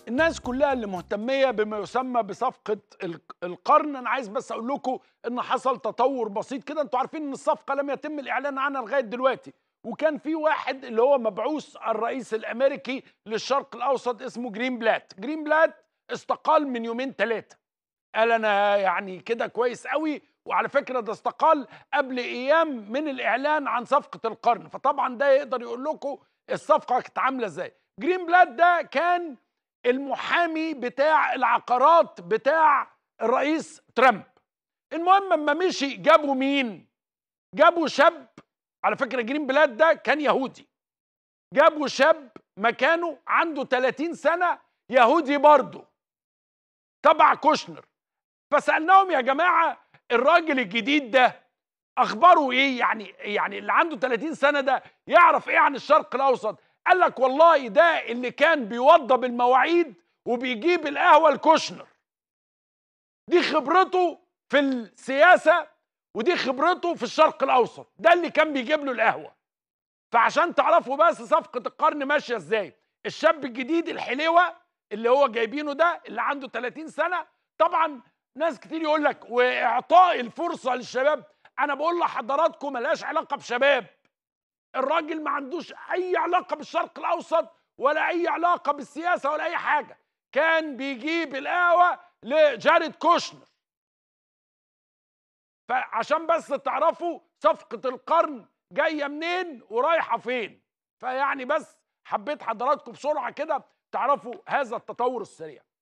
الناس كلها اللي مهتمية بما يسمى بصفقة الق- القرن أنا عايز بس أقول لكم إن حصل تطور بسيط كده أنتوا عارفين إن الصفقة لم يتم الإعلان عنها لغاية دلوقتي وكان في واحد اللي هو مبعوث الرئيس الأمريكي للشرق الأوسط اسمه جرين بلات جرين بلات استقال من يومين ثلاثة قال أنا يعني كده كويس قوي وعلى فكرة ده استقال قبل أيام من الإعلان عن صفقة القرن فطبعا ده يقدر يقول لكم الصفقة كانت عاملة إزاي جرين بلات ده كان المحامي بتاع العقارات بتاع الرئيس ترامب المهم اما مشي جابوا مين جابوا شاب على فكره جرين بلاد ده كان يهودي جابوا شاب مكانه عنده 30 سنه يهودي برضه تبع كوشنر فسالناهم يا جماعه الراجل الجديد ده اخباره ايه يعني يعني اللي عنده 30 سنه ده يعرف ايه عن الشرق الاوسط قال لك والله ده اللي كان بيوضب المواعيد وبيجيب القهوه الكوشنر دي خبرته في السياسه ودي خبرته في الشرق الاوسط ده اللي كان بيجيب له القهوه فعشان تعرفوا بس صفقه القرن ماشيه ازاي الشاب الجديد الحليوه اللي هو جايبينه ده اللي عنده 30 سنه طبعا ناس كتير يقول لك واعطاء الفرصه للشباب انا بقول لحضراتكم ملهاش علاقه بشباب الراجل ما عندوش اي علاقه بالشرق الاوسط ولا اي علاقه بالسياسه ولا اي حاجه كان بيجيب القهوه لجاريد كوشنر فعشان بس تعرفوا صفقه القرن جايه منين ورايحه فين فيعني بس حبيت حضراتكم بسرعه كده تعرفوا هذا التطور السريع